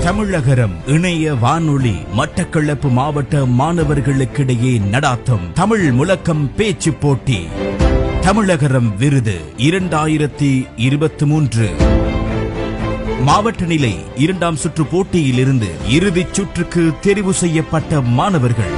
தமிழகரம் இணைய வானொலி மட்டக்களப்பு மாவட்ட மாணவர்களுக்கிடையே நடாத்தும் தமிழ் முழக்கம் பேச்சு போட்டி தமிழகரம் விருது இரண்டாயிரத்தி இருபத்தி மூன்று மாவட்ட நிலை இரண்டாம் சுற்று போட்டியிலிருந்து இறுதிச் சுற்றுக்கு தெரிவு செய்யப்பட்ட மாணவர்கள்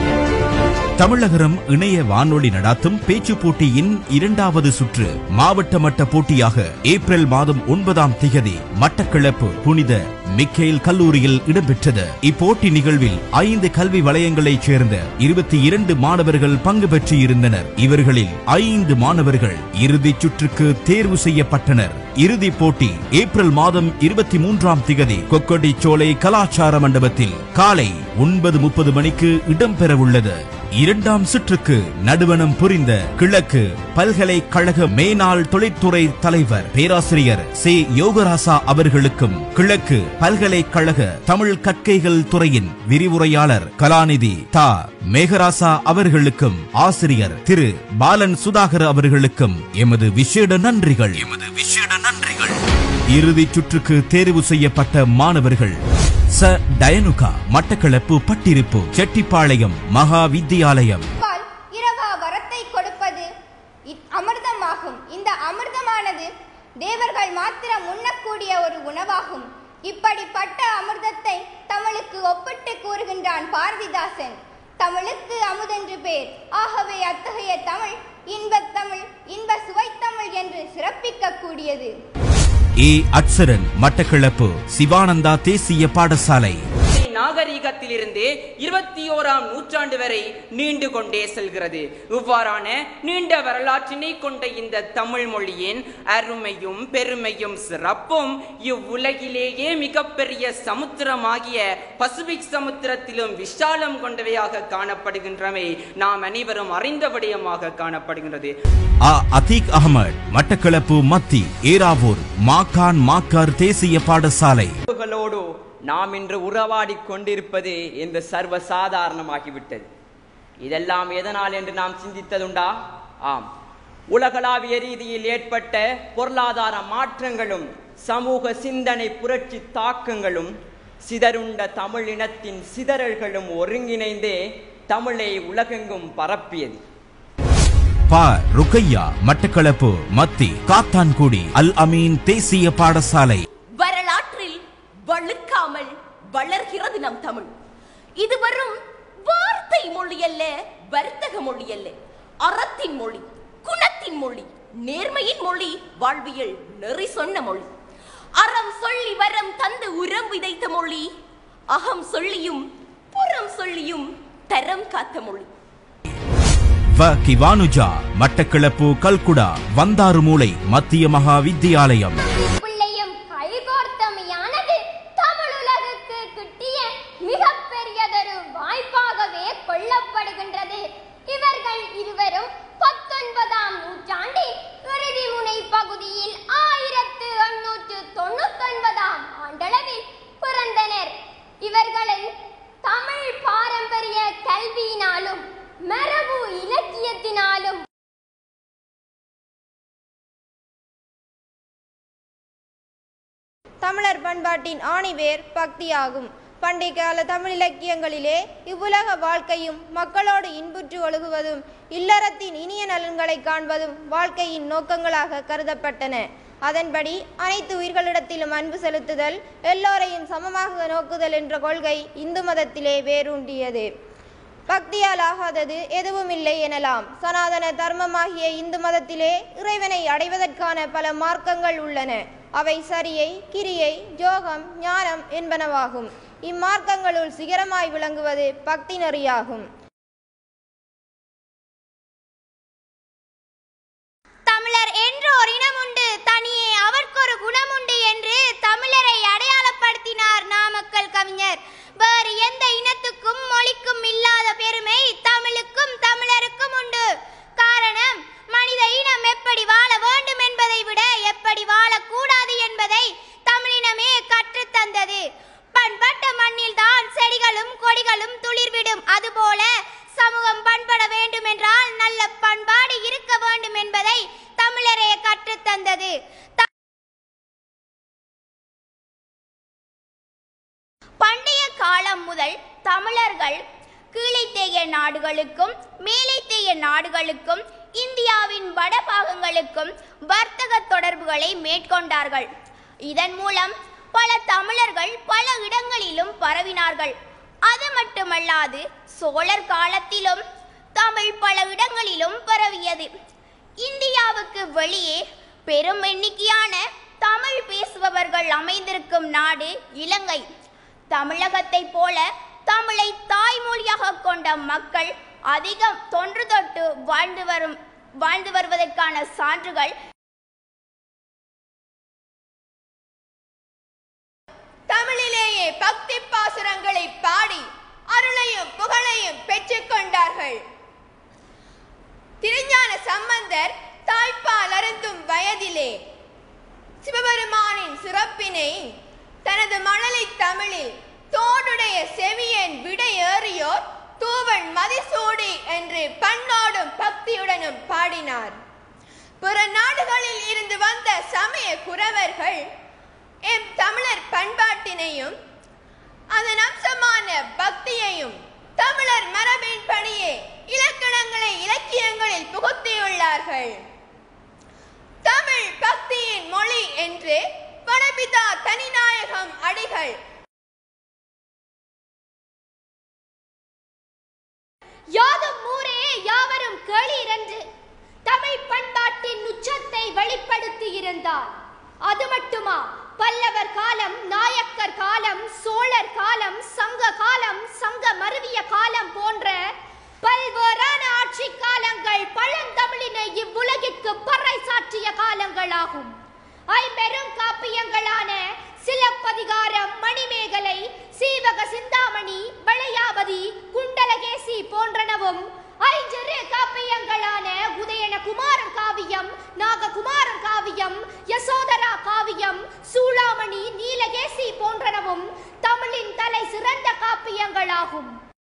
தமிழகரம் இணைய வானொலி நடாத்தும் பேச்சு போட்டியின் இரண்டாவது சுற்று மாவட்ட மட்ட போட்டியாக ஏப்ரல் மாதம் ஒன்பதாம் திகதி மட்டக்களப்பு புனித மிக்கேல் கல்லூரியில் இடம்பெற்றது இப்போட்டி நிகழ்வில் ஐந்து கல்வி வலயங்களைச் சேர்ந்த இருபத்தி இரண்டு மாணவர்கள் பங்கு பெற்றிருந்தனர் இவர்களில் ஐந்து மாணவர்கள் இறுதிச் சுற்றுக்கு தேர்வு செய்யப்பட்டனர் இறுதிப் போட்டி ஏப்ரல் மாதம் இருபத்தி மூன்றாம் திகதி கொக்கட்டிச்சோலை கலாச்சார மண்டபத்தில் காலை ஒன்பது முப்பது மணிக்கு இடம்பெறவுள்ளது இரண்டாம் சுற்றுக்கு நடுவணம் புரிந்த கிழக்கு பல்கலைக்கழக மேனாள் தொழிற்துறை தலைவர் பேராசிரியர் சி யோகராசா அவர்களுக்கும் கிழக்கு பல்கலைக்கழக தமிழ் கற்கைகள் துறையின் விரிவுரையாளர் கலாநிதி தா மேகராசா அவர்களுக்கும் ஆசிரியர் திரு பாலன் சுதாகர் அவர்களுக்கும் எமது விசேட நன்றிகள் எமது விசேட நன்றிகள் இறுதிச் சுற்றுக்கு தேர்வு செய்யப்பட்ட மாணவர்கள் ச டயனுகா மட்டக்களப்பு பட்டிருப்பு செட்டிப்பாளையம் மகா வித்தியாலயம் பால் இரவா வரத்தை கொடுப்பது இ- அமிர்தமாகும் இந்த அமிர்தமானது தேவர்கள் மாத்திரம் உண்ணக்கூடிய ஒரு உணவாகும் இப்படிப்பட்ட அமிர்தத்தை தமிழுக்கு ஒப்பிட்டு கூறுகின்றான் பாரதிதாசன் தமிழுக்கு அமுதென்று பேர் ஆகவே அத்தகைய தமிழ் இன்பத் தமிழ் இன்ப சுவைத்தமிழ் என்று சிறப்பிக்கக்கூடியது ஏ அட்சரன் மட்டக்களப்பு சிவானந்தா தேசிய பாடசாலை நாகரீகத்திலிருந்து இருபத்தி ஓராம் நூற்றாண்டு வரை நீண்டு கொண்டே செல்கிறது இவ்வாறான நீண்ட வரலாற்றினை கொண்ட இந்த தமிழ் மொழியின் அருமையும் பெருமையும் சிறப்பும் இவ்வுலகிலேயே மிகப்பெரிய சமுத்திரமாகிய பசிபிக் சமுத்திரத்திலும் விஷாலம் கொண்டவையாக காணப்படுகின்றமை நாம் அனைவரும் அறிந்த விடயமாக காணப்படுகின்றது ஆ அதீக் அகமட் மட்டக்களப்பு மத்தி ஏராவூர் மாக்கான் மாக்கார் தேசிய பாடசாலை உறவுகளோடு நாம் இன்று உறவாடி கொண்டிருப்பது என்று சர்வ சாதாரணமாகிவிட்டது இதெல்லாம் எதனால் என்று நாம் சிந்தித்ததுண்டா ஆம் உலகளாவிய ரீதியில் ஏற்பட்ட பொருளாதார மாற்றங்களும் சமூக சிந்தனை புரட்சி தாக்கங்களும் சிதறுண்ட தமிழ் இனத்தின் சிதறல்களும் ஒருங்கிணைந்தே தமிழை உலகெங்கும் பரப்பியது பா ருக்கையா மட்டக்களப்பு மத்தி காத்தான்குடி அல் அமீன் தேசிய பாடசாலை வரலாற்றில் வழுக்காமல் வளர்கிறது நம் தமிழ் இது வரும் வார்த்தை மொழி அல்ல வர்த்தக மொழி அல்ல அறத்தின் மொழி குணத்தின் மொழி நேர்மையின் மொழி வாழ்வியல் நெறி சொன்ன மொழி அறம் சொல்லி வரம் தந்து உரம் விதைத்த மொழி அகம் சொல்லியும் புறம் சொல்லியும் தரம் காத்த மொழி வ கிவானுஜா மட்டக்களப்பு கல்குடா வந்தாறுமூலை மத்திய மகா வித்தியாலயம் பிள்ளையும் கைகோர்த்தமையானது தமிழுலகுக்கு கிட்டிய மிகப்பெரியதொரு வாய்ப்பாகவே கொள்ளப்படுகின்றது இவர்கள் இருவரும் பத்தொன்பதாம் நூற்றாண்டின் இறுதி முனை பகுதியில் ஆயிரத்து எண்ணூற்று தொண்ணூத்தொன்பதாம் ஆண்டளவில் பிறந்தனர் இவர்களை தமிழ் பாரம்பரிய கல்வியினாலும் மரபு இலக்கியத்தினாலும் தமிழர் பண்பாட்டின் ஆணிவேர் பக்தியாகும் பண்டைய கால தமிழ் இலக்கியங்களிலே இவ்வுலக வாழ்க்கையும் மக்களோடு இன்புற்று ஒழுகுவதும் இல்லறத்தின் இனிய நலன்களை காண்பதும் வாழ்க்கையின் நோக்கங்களாக கருதப்பட்டன அதன்படி அனைத்து உயிர்களிடத்திலும் அன்பு செலுத்துதல் எல்லோரையும் சமமாக நோக்குதல் என்ற கொள்கை இந்து மதத்திலே வேரூன்றியது பக்தியால் ஆகாதது எதுவும் இல்லை எனலாம் சனாதன தர்மமாகிய இந்து மதத்திலே இறைவனை அடைவதற்கான பல மார்க்கங்கள் உள்ளன அவை சரியை கிரியை ஜோகம் ஞானம் என்பனவாகும் இம்மார்க்கங்களுள் சிகரமாய் விளங்குவது பக்தி நெறியாகும் தமிழர் என்று ஒரு இனம் உண்டு தனியே அவர்க்கொரு குணம் உண்டு என்று தமிழரை அடையாளப்படுத்தினார் நாமக்கல் கவிஞர் வேறு எந்த இனத்துக்கும் மொழிக்கும் இல்லாத பெருமை தமிழுக்கும் தமிழருக்கும் உண்டு காரணம் மனித இனம் எப்படி வாழ வேண்டும் என்பதை விட எப்படி வாழக்கூடாது என்பதை தமிழினமே கற்றுத்தந்தது பண்பட்ட மண்ணில்தான் செடிகளும் கொடிகளும் துளிர்விடும் அதுபோல சமூகம் பண்பட வேண்டும் என்றால் நல்ல பண்பாடு இருக்க வேண்டும் என்பதை தமிழரே கற்றுத்தந்தது த- காலம் முதல் தமிழர்கள் கீழைத்தேய நாடுகளுக்கும் மேலைத்தேய நாடுகளுக்கும் இந்தியாவின் வடபாகங்களுக்கும் வர்த்தக தொடர்புகளை மேற்கொண்டார்கள் இதன் மூலம் பல தமிழர்கள் பல இடங்களிலும் பரவினார்கள் அது மட்டுமல்லாது சோழர் காலத்திலும் தமிழ் பல இடங்களிலும் பரவியது இந்தியாவுக்கு வெளியே பெரும் எண்ணிக்கையான தமிழ் பேசுபவர்கள் அமைந்திருக்கும் நாடு இலங்கை தமிழகத்தைப் போல தமிழை தாய்மொழியாக கொண்ட மக்கள் அதிகம் தொன்று தொட்டு வாழ்ந்து வரும் வாழ்ந்து வருவதற்கான சான்றுகள் தமிழிலேயே பக்தி பாசுரங்களை பாடி அருளையும் புகழையும் பெற்றுக்கொண்டார்கள் திருஞான சம்பந்தர் தாய்ப்பால் அருந்தும் வயதிலே சிவபெருமானின் சிறப்பினை தனது மழலை தமிழில் தோடுடைய செவியன் விடையேறியோர் தூவன் மதிசூடி என்று பன்னோடும் பக்தியுடனும் பாடினார் பிற நாடுகளில் இருந்து வந்த சமய குறவர்கள் எம் தமிழர் பண்பாட்டினையும் அதன் அம்சமான பக்தியையும் தமிழர் மரபின் படியே இலக்கணங்களை இலக்கியங்களில் புகுத்தியுள்ளார்கள் தமிழ் பக்தியின் மொழி என்று வனபிதா தனிநாயகம் அடிகள் யாதும் ஊரே யாவரும் கேளீர் என்று தமிழ் பண்பாட்டின் உச்சத்தை வெளிப்படுத்தி இருந்தார் அது மட்டுமா பல்லவர் காலம் நாயக்கர் காலம் சோழர் காலம் சங்க காலம் சங்க மருவிய காலம் போன்ற பல்வேறான ஆட்சி காலங்கள் பழந்தமிழினை இவ்வுலகிற்கு பறை சாற்றிய காலங்களாகும் ஐம்பெரும் காப்பியங்களான சிலப்பதிகாரம் மணிமேகலை சீவக சிந்தாமணி வளையாபதி குண்டலகேசி போன்றனவும் ஐஞ்சிறு காப்பியங்களான உதயன குமாரன் காவியம் நாககுமாரன் காவியம் யசோதரா காவியம் சூளாமணி நீலகேசி போன்றனவும் தமிழின் தலை சிறந்த காப்பியங்களாகும்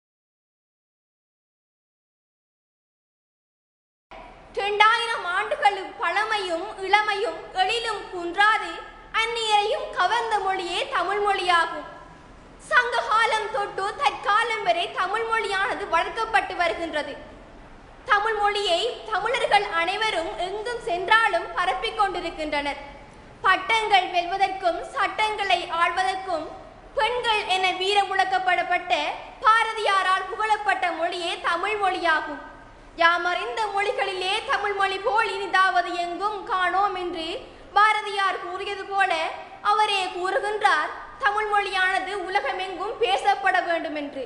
இரண்டாயிரம் ஆண்டுகளும் பழமையும் இளமையும் எழிலும் குன்றாது அந்நியரையும் கவர்ந்த மொழியே தமிழ் மொழியாகும் சங்க காலம் தொட்டு தற்காலம் வரை தமிழ் மொழியானது வளர்க்கப்பட்டு வருகின்றது தமிழ் மொழியை தமிழர்கள் அனைவரும் எங்கும் சென்றாலும் பரப்பிக் கொண்டிருக்கின்றனர் பட்டங்கள் வெல்வதற்கும் சட்டங்களை ஆள்வதற்கும் பெண்கள் என வீர முழக்கப்படப்பட்ட பாரதியாரால் புகழப்பட்ட மொழியே தமிழ் மொழியாகும் யாமறிந்த மொழிகளிலே தமிழ் மொழி போல் இனிதாவது எங்கும் காணோம் என்று பாரதியார் கூறியது போல அவரே கூறுகின்றார் தமிழ் மொழியானது உலகமெங்கும் பேசப்பட வேண்டும் என்று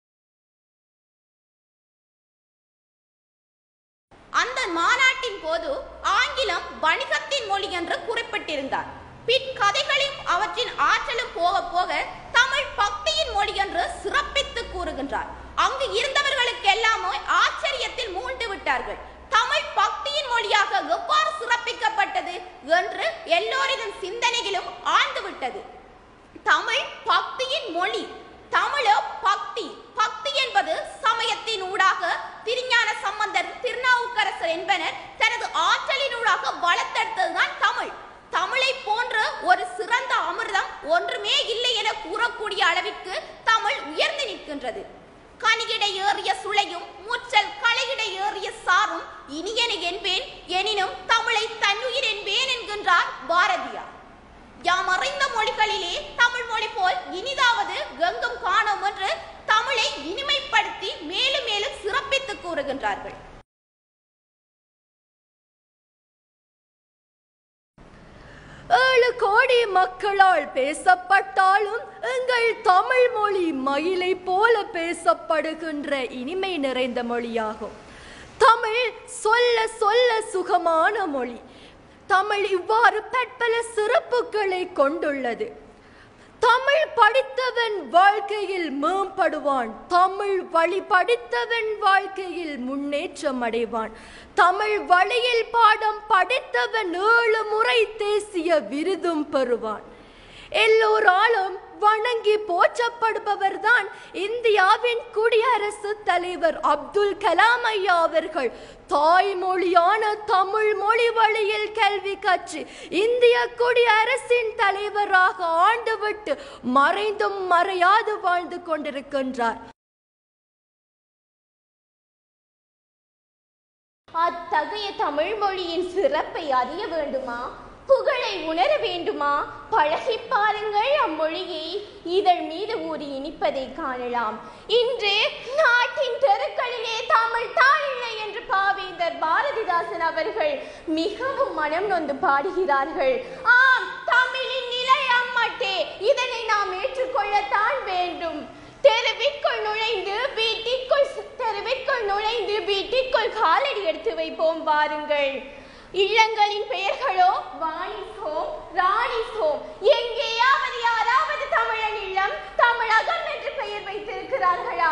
அந்த மாநாட்டின் போது ஆங்கிலம் வணிகத்தின் மொழி என்று குறிப்பிட்டிருந்தார் பின் கதைகளும் அவற்றின் ஆற்றலும் போக போக தமிழ் பக்தியின் மொழி என்று சிறப்பித்து கூறுகின்றார் அங்கு இருந்தவர்களுக்கு எல்லாமே ஆச்சரியத்தில் மூழ்ந்து விட்டார்கள் தமிழ் பக்தியின் மொழியாக எவ்வாறு சிறப்பிக்கப்பட்டது என்று எல்லோரின் சிந்தனையிலும் ஆழ்ந்து விட்டது தமிழ் பக்தியின் மொழி தமிழோ பக்தி பக்தி என்பது சமயத்தின் ஊடாக திருஞான சம்பந்தர் திருநாவுக்கரசர் என்பனர் தனது ஆற்றலினூடாக வளர்த்தெடுத்ததுதான் தமிழ் தமிழை போன்ற ஒரு சிறந்த அமிர்தம் ஒன்றுமே இல்லை என கூறக்கூடிய அளவிற்கு தமிழ் உயர்ந்து நிற்கின்றது கனியிட ஏறிய சுளையும் முற்றல் களையிட ஏறிய சாரும் இனியன என்பேன் எனினும் தமிழை தன்னுயிர் என்பேன் என்கின்றார் பாரதியார் யாம் அறிந்த மொழிகளிலே தமிழ் மொழி போல் இனிதாவது கங்கும் காணோம் என்று தமிழை இனிமைப்படுத்தி மேலும் மேலும் சிறப்பித்து கூறுகின்றார்கள் ஏழு கோடி மக்களால் பேசப்பட்டாலும் எங்கள் தமிழ் மொழி மயிலை போல பேசப்படுகின்ற இனிமை நிறைந்த மொழியாகும் தமிழ் சொல்ல சொல்ல சுகமான மொழி தமிழ் இவ்வாறு பற்பல சிறப்புகளை கொண்டுள்ளது தமிழ் படித்தவன் வாழ்க்கையில் மேம்படுவான் தமிழ் வழி படித்தவன் வாழ்க்கையில் முன்னேற்றம் அடைவான் தமிழ் வழியில் பாடம் படித்தவன் ஏழு முறை தேசிய விருதும் பெறுவான் எல்லோராலும் வணங்கி போற்றப்படுபவர்தான் இந்தியாவின் குடியரசுத் தலைவர் அப்துல் கலாம் ஐயா அவர்கள் தாய்மொழியான தமிழ் மொழி வழியில் கல்வி கற்று இந்திய குடியரசின் தலைவராக ஆண்டு விட்டு மறைந்தும் மறையாது வாழ்ந்து கொண்டிருக்கின்றார் அத்தகைய தமிழ் மொழியின் சிறப்பை அறிய வேண்டுமா புகழை உணர வேண்டுமா பழகி பாருங்கள் அம்மொழியை இதழ் மீது ஊறி இனிப்பதை காணலாம் இன்று நாட்டின் தெருக்களிலே தமிழ் தாழில்லை என்று பாவேந்தர் பாரதிதாசன் அவர்கள் மிகவும் மனம் நொந்து பாடுகிறார்கள் ஆம் தமிழின் நிலை அம்மட்டே இதனை நாம் ஏற்றுக்கொள்ளத்தான் வேண்டும் தெருவிற்குள் நுழைந்து வீட்டிற்குள் தெருவிற்குள் நுழைந்து வீட்டிற்குள் காலடி எடுத்து வைப்போம் வாருங்கள் இல்லங்களின் பெயர்களோ வாணிஸ் ஹோம் ராணிஸ் ஹோம் எங்கேயாவது யாராவது தமிழன் இல்லம் தமிழகம் என்று பெயர் வைத்திருக்கிறார்களா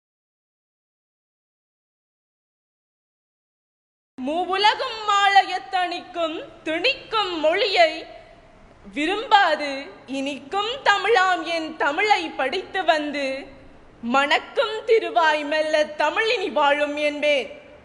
மூவுலகும் மாலையத்தணிக்கும் துணிக்கும் மொழியை விரும்பாது இனிக்கும் தமிழாம் என் தமிழை படித்து வந்து மணக்கும் திருவாய் மெல்ல தமிழினி வாழும் என்பேன்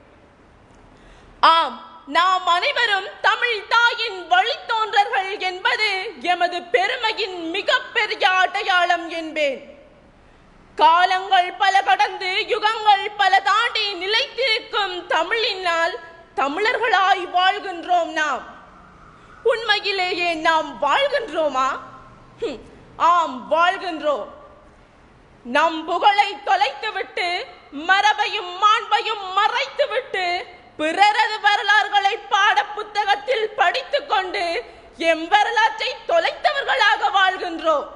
ஆம் நாம் அனைவரும் தமிழ் தாயின் வழித்தோன்றர்கள் என்பது எமது பெருமையின் மிகப்பெரிய அடையாளம் என்பேன் காலங்கள் பல கடந்து யுகங்கள் பல தாண்டி நிலைத்திருக்கும் தமிழினால் தமிழர்களாய் வாழ்கின்றோம் நாம் உண்மையிலேயே நாம் வாழ்கின்றோமா ஹும், ஆம் வாழ்கின்றோம் நம் புகழை தொலைத்துவிட்டு மரபையும் மாண்பையும் மறைத்துவிட்டு பிறரது வரலாறுகளை பாட புத்தகத்தில் படித்துக் கொண்டு எம் வரலாற்றை தொலைத்தவர்களாக வாழ்கின்றோம்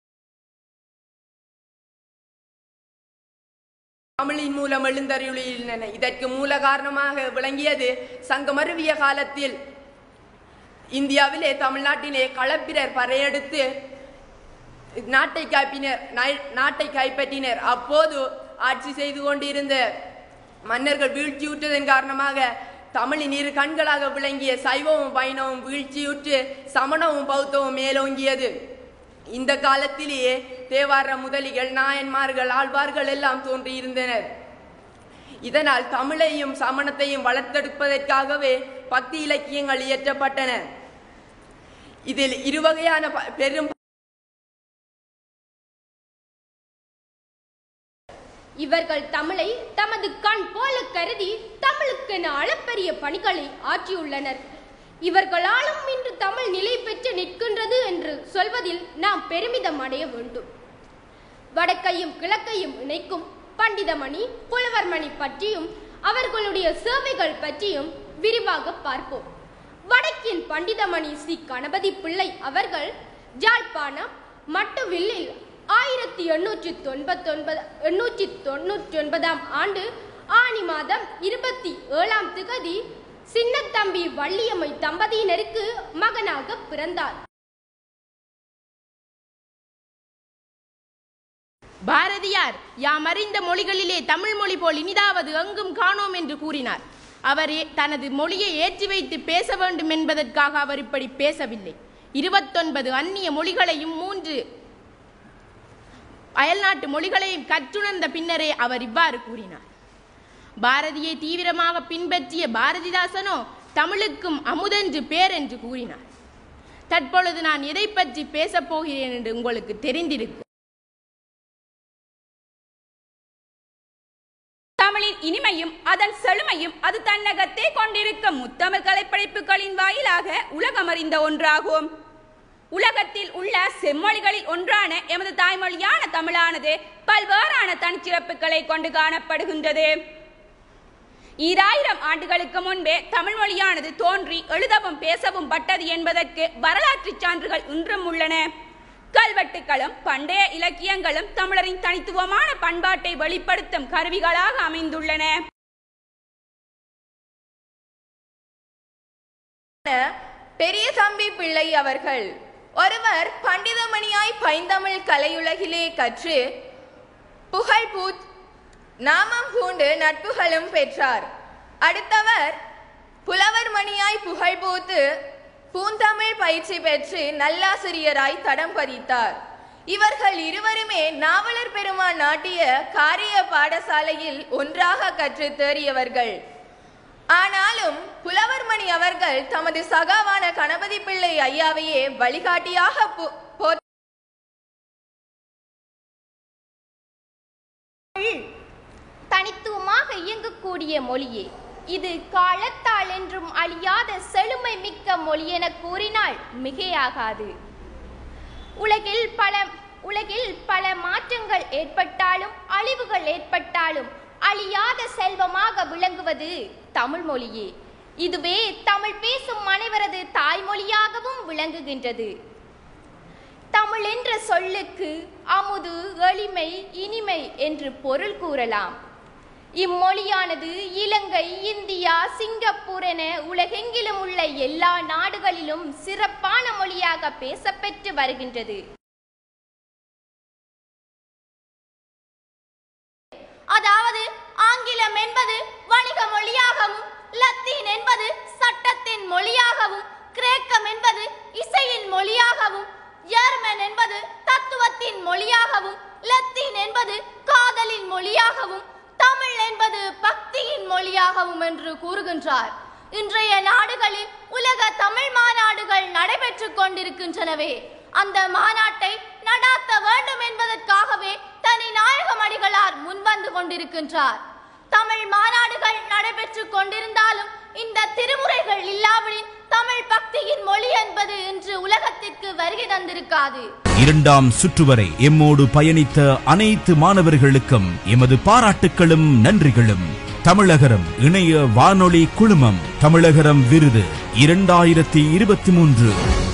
தமிழின் மூலம் எழுந்தருளின இதற்கு மூல காரணமாக விளங்கியது சங்கமருவிய காலத்தில் இந்தியாவிலே தமிழ்நாட்டிலே களப்பிரர் பறையெடுத்து நாட்டை காப்பினர் நா- நாட்டை கைப்பற்றினர் அப்போது ஆட்சி செய்து கொண்டிருந்த மன்னர்கள் வீழ்ச்சியுற்றதன் காரணமாக தமிழின் இரு கண்களாக விளங்கிய சைவமும் வைணவம் வீழ்ச்சியுற்று சமணமும் பௌத்தமும் மேலோங்கியது இந்த காலத்திலேயே தேவார முதலிகள் நாயன்மார்கள் ஆழ்வார்கள் எல்லாம் தோன்றியிருந்தனர் இதனால் தமிழையும் சமணத்தையும் வளர்த்தெடுப்பதற்காகவே பக்தி இலக்கியங்கள் இயற்றப்பட்டன இதில் இருவகையான ப- பெரும் இவர்கள் தமிழை தமது கண் போல கருதி தமிழுக்கென அளப்பரிய பணிகளை ஆற்றியுள்ளனர் இவர்களாலும் இன்று தமிழ் நிலை பெற்று நிற்கின்றது என்று சொல்வதில் நாம் பெருமிதம் அடைய வேண்டும் வடக்கையும் கிழக்கையும் இணைக்கும் பண்டிதமணி புலவர்மணி பற்றியும் அவர்களுடைய சேவைகள் பற்றியும் விரிவாக பார்ப்போம் வடக்கின் பண்டிதமணி ஸ்ரீ கணபதி பிள்ளை அவர்கள் ஜாழ்ப்பாணம் மட்டுவில்லில் ஆயிரத்தி எண்ணூற்றி தொன்பத்தொன்பது எண்ணூற்றி தொண்ணூற்றி ஒன்பதாம் ஆண்டு ஆனி மாதம் இருபத்தி ஏழாம் திகதி சின்னத்தம்பி வள்ளியம்மை தம்பதியினருக்கு மகனாக பிறந்தார் பாரதியார் யாம் அறிந்த மொழிகளிலே தமிழ் மொழி போல் இனிதாவது எங்கும் காணோம் என்று கூறினார் அவர் ஏ- தனது மொழியை ஏற்றி வைத்து பேச வேண்டும் என்பதற்காக அவர் இப்படி பேசவில்லை இருபத்தொன்பது அந்நிய மொழிகளையும் மூன்று அயல்நாட்டு மொழிகளையும் கற்றுணர்ந்த பின்னரே அவர் இவ்வாறு கூறினார் பாரதியை தீவிரமாக பின்பற்றிய பாரதிதாசனோ தமிழுக்கும் அமுதென்று பேர் என்று கூறினார் தற்பொழுது நான் எதை பற்றி பேசப் போகிறேன் என்று உங்களுக்கு தெரிந்திருக்கும் தமிழின் இனிமையும் அதன் செழுமையும் அது தன்னகத்தே கொண்டிருக்கும் முத்தமிழ் கலைப்படைப்புகளின் வாயிலாக உலகமறிந்த ஒன்றாகும் உலகத்தில் உள்ள செம்மொழிகளில் ஒன்றான எமது தாய்மொழியான தமிழானது பல்வேறான தனிச்சிறப்புகளை கொண்டு காணப்படுகின்றது ஈராயிரம் ஆண்டுகளுக்கு முன்பே தமிழ் மொழியானது தோன்றி எழுதவும் பேசவும் பட்டது என்பதற்கு வரலாற்று சான்றுகள் இன்றும் உள்ளன கல்வெட்டுகளும் பண்டைய இலக்கியங்களும் தமிழரின் தனித்துவமான பண்பாட்டை வெளிப்படுத்தும் கருவிகளாக அமைந்துள்ளன பெரிய தம்பி பிள்ளை அவர்கள் ஒருவர் பண்டிதமணியாய் பைந்தமிழ் கலையுலகிலே கற்று புகழ் பூத் நாமம் பூண்டு நட்புகளும் பெற்றார் அடுத்தவர் புலவர் மணியாய் புகழ் பூத்து பூந்தமிழ் பயிற்சி பெற்று நல்லாசிரியராய் தடம் பதித்தார் இவர்கள் இருவருமே நாவலர் பெருமான் நாட்டிய காரிய பாடசாலையில் ஒன்றாக கற்று தேறியவர்கள் ஆனாலும் புலவர்மணி அவர்கள் தமது சகாவான கணபதி பிள்ளை ஐயாவையே வழிகாட்டியாக போ- போற்ற கூடிய மொழியே இது காலத்தால் என்றும் அழியாத செழுமை மிக்க மொழி என கூறினால் மிகையாகாது உலகில் பல உலகில் பல மாற்றங்கள் ஏற்பட்டாலும் அழிவுகள் ஏற்பட்டாலும் அழியாத செல்வமாக விளங்குவது தமிழ் மொழியே இதுவே தமிழ் பேசும் அனைவரது தாய்மொழியாகவும் விளங்குகின்றது தமிழ் என்ற சொல்லுக்கு அமுது எளிமை இனிமை என்று பொருள் கூறலாம் இம்மொழியானது இலங்கை இந்தியா சிங்கப்பூர் என உலகெங்கிலும் உள்ள எல்லா நாடுகளிலும் சிறப்பான மொழியாக பேசப்பெற்று வருகின்றது அதாவது ஆங்கிலம் என்பது வணிக மொழியாகவும் லத்தீன் என்பது சட்டத்தின் மொழியாகவும் கிரேக்கம் என்பது இசையின் மொழியாகவும் ஜெர்மன் என்பது தத்துவத்தின் மொழியாகவும் லத்தீன் என்பது காதலின் மொழியாகவும் தமிழ் என்பது பக்தியின் மொழியாகவும் என்று கூறுகின்றார் இன்றைய நாடுகளில் உலக தமிழ் மாநாடுகள் நடைபெற்றுக் கொண்டிருக்கின்றனவே அந்த மாநாட்டை நடாத்த வேண்டும் என்பதற்காகவே தனி நாயகம் அடிகளார் முன்வந்து கொண்டிருக்கின்றார் தமிழ் மாநாடுகள் நடைபெற்றுக் கொண்டிருந்தாலும் இந்த திருமுறைகள் இல்லாவிடின் தமிழ் பக்தியின் மொழி என்பது இன்று உலகத்திற்கு வருகை தந்திருக்காது இரண்டாம் சுற்று வரை எம்மோடு பயணித்த அனைத்து மாணவர்களுக்கும் எமது பாராட்டுக்களும் நன்றிகளும் தமிழகரம் இணைய வானொலி குழுமம் தமிழகரம் விருது இரண்டாயிரத்தி இருபத்தி மூன்று